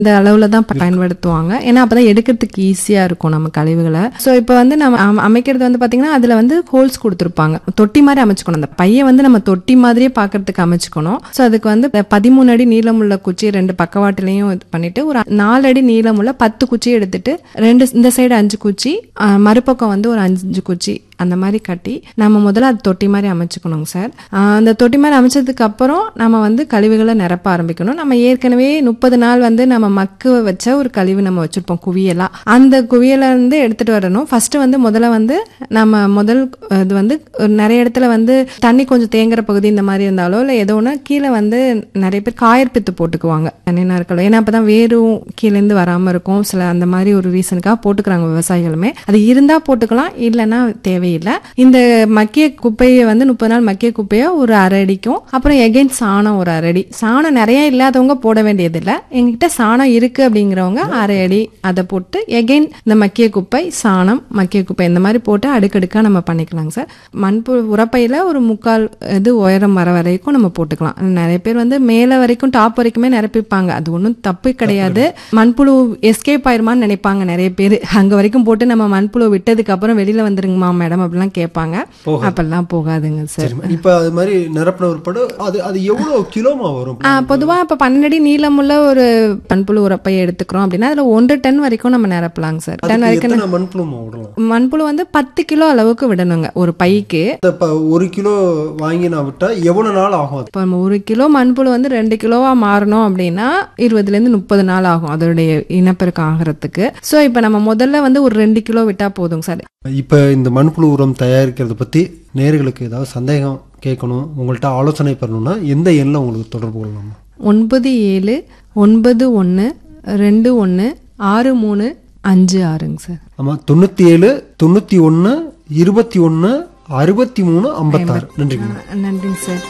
இந்த அளவுல தான் பயன்படுத்துவாங்க ஏன்னா அப்பதான் எடுக்கிறதுக்கு ஈஸியா இருக்கும் நம்ம கழிவுகளை ஸோ இப்போ வந்து நம்ம அம- அமைக்கிறது வந்து பாத்தீங்கன்னா அதுல வந்து ஹோல்ஸ் கொடுத்துருப்பாங்க தொட்டி மாதிரி அமைச்சுக்கணும் அந்த பையை வந்து நம்ம தொட்டி மாதிரியே பார்க்கறதுக்கு அமைச்சுக்கணும் ஸோ அதுக்கு வந்து பதிமூணு அடி நீளமுள்ள குச்சி ரெண்டு பக்கவாட்டிலையும் இது பண்ணிட்டு ஒரு நாலு அடி நீளமுள்ள பத்து குச்சி எடுத்துட்டு ரெண்டு இந்த சைடு அஞ்சு குச்சி ஆஹ் மறுபக்கம் வந்து ஒரு அஞ்சு குச்சி அந்த மாதிரி கட்டி நம்ம முதல்ல அது தொட்டி மாதிரி அமைச்சுக்கணுங்க சார் ஆஹ் அந்த தொட்டி மாதிரி அமைச்சதுக்கு அப்புறம் நம்ம வந்து கழிவுகளை நிரப்ப ஆரம்பிக்கணும் நம்ம ஏற்கனவே முப்பது நாள் வந்து நம்ம மக்கு வச்ச ஒரு கழிவு நம்ம வச்சிருப்போம் குவியலா அந்த குவியலை வந்து எடுத்துட்டு வரணும் ஃபர்ஸ்ட் வந்து முதல்ல வந்து நம்ம முதல் இது வந்து ஒரு நிறைய இடத்துல வந்து தண்ணி கொஞ்சம் தேங்குற பகுதி இந்த மாதிரி இருந்தாலோ இல்லை ஏதோ ஒன்று கீழே வந்து நிறைய பேர் காயற்பித்து போட்டுக்குவாங்க தண்ணி நாட்கள் ஏன்னா அப்பதான் வேரும் கீழேருந்து வராம இருக்கும் சில அந்த மாதிரி ஒரு ரீசனுக்காக போட்டுக்கிறாங்க விவசாயிகளுமே அது இருந்தா போட்டுக்கலாம் இல்லைன்னா தேவையில்லை இந்த மக்கிய குப்பையை வந்து முப்பது நாள் மக்கிய குப்பையை ஒரு அரை அடிக்கும் அப்புறம் எகைன் சாணம் ஒரு அரை அடி சாணம் நிறைய இல்லாதவங்க போட வேண்டியதில்லை எங்ககிட்ட சாணம் இருக்கு அப்படிங்கிறவங்க அரை அடி அதை போட்டு எகைன் இந்த மக்கிய குப்பை சாணம் மக்கிய குப்பை இந்த மாதிரி போட்டு அடுக்கடுக்கா நம்ம பண்ணிக்கலாங்க சார் மண்புழு உரப்பையில ஒரு முக்கால் இது உயரம் வர வரைக்கும் நம்ம போட்டுக்கலாம் நிறைய பேர் வந்து மேலே வரைக்கும் டாப் வரைக்குமே நிரப்பிப்பாங்க அது ஒன்றும் தப்பு கிடையாது மண்புழு எஸ்கேப் ஆயிருமான்னு நினைப்பாங்க நிறைய பேர் அங்க வரைக்கும் போட்டு நம்ம மண்புழு விட்டதுக்கு அப்புறம் வெளியில வந்துருங்கம்மா மேடம் அப்படிலாம் கேட்பாங்க போகாது. அப்பெல்லாம் போகாதுங்க சார் சரிம்மா இப்ப அது மாதிரி நிரப்பின உட்பட அது அது எவ்வளவு கிலோமா வரும் ஆ, பொதுவா இப்ப பன்னெண்டு அடி நீளமுள்ள ஒரு மண்புழு உரப்பை எடுத்துக்கிறோம் அப்படின்னா அதுல ஒன்று டன் வரைக்கும் நம்ம நிரப்பலாங்க சார் டன் அதுக்கு வரைக்கும் எத்தனை மண்புழுமா விடலாம் மண்புழு வந்து பத்து கிலோ அளவுக்கு விடணுங்க ஒரு பைக்கு இந்த ப- ஒரு கிலோ வாங்கி நான் விட்டா எவ்வளவு நாள் ஆகும் அது இப்போ நம்ம ஒரு கிலோ மண்புழு வந்து ரெண்டு கிலோவா மாறணும் அப்படின்னா இருபதுல இருந்து முப்பது நாள் ஆகும் அதோடைய இனப்பெருக்கம் ஆகிறதுக்கு ஸோ இப்போ நம்ம முதல்ல வந்து ஒரு ரெண்டு கிலோ விட்டா போதுங்க சார் இப்ப இந்த மண்புழு உரம் தயாரிக்கிறத பத்தி நேர்களுக்கு ஏதாவது சந்தேகம் கேட்கணும் உங்கள்ட்ட ஆலோசனை பெறணும்னா எந்த எண்ணில் உங்களுக்கு தொடர்பு கொள்ளலாமா ஒன்பது ஏழு ஒன்பது ஒன்று ரெண்டு ஒன்று ஆறு மூணு அஞ்சு ஆறுங்க சார் ஆமா தொண்ணூத்தி ஏழு தொண்ணூத்தி ஒன்னு இருபத்தி ஒன்னு அறுபத்தி மூணு ஐம்பத்தாறு நன்றிங்க நன்றிங்க சார்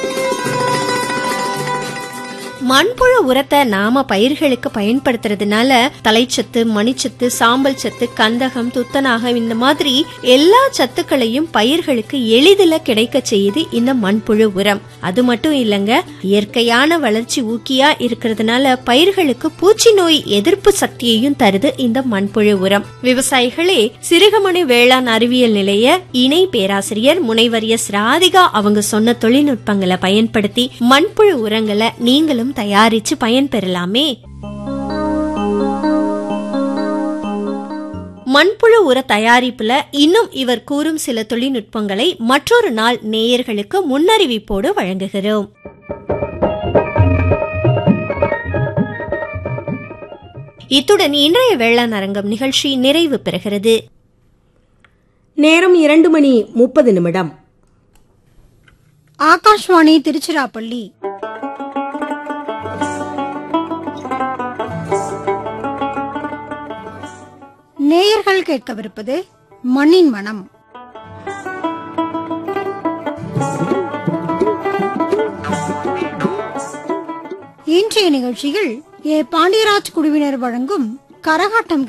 மண்புழு உரத்தை நாம பயிர்களுக்கு பயன்படுத்துறதுனால தலைச்சத்து மணிச்சத்து சாம்பல் சத்து கந்தகம் துத்தநாகம் இந்த மாதிரி எல்லா சத்துக்களையும் பயிர்களுக்கு எளிதில கிடைக்க செய்யுது இந்த மண்புழு உரம் அது மட்டும் இல்லங்க இயற்கையான வளர்ச்சி ஊக்கியா இருக்கிறதுனால பயிர்களுக்கு பூச்சி நோய் எதிர்ப்பு சக்தியையும் தருது இந்த மண்புழு உரம் விவசாயிகளே சிறுகமணி வேளாண் அறிவியல் நிலைய இணை பேராசிரியர் முனைவர் எஸ் ராதிகா அவங்க சொன்ன தொழில்நுட்பங்களை பயன்படுத்தி மண்புழு உரங்களை நீங்களும் தயாரிச்சு பயன்பெறலாமே மண்புழு உர தயாரிப்புல இன்னும் இவர் கூறும் சில தொழில்நுட்பங்களை மற்றொரு நாள் நேயர்களுக்கு முன்னறிவிப்போடு வழங்குகிறோம் இத்துடன் இன்றைய வேளாண் அரங்கம் நிகழ்ச்சி நிறைவு பெறுகிறது நேரம் இரண்டு மணி முப்பது நிமிடம் ஆகாஷ்வாணி திருச்சிராப்பள்ளி நேயர்கள் கேட்கவிருப்பது மண்ணின் மனம் இன்றைய நிகழ்ச்சியில் ஏ பாண்டியராஜ் குழுவினர் வழங்கும் கரகாட்டம்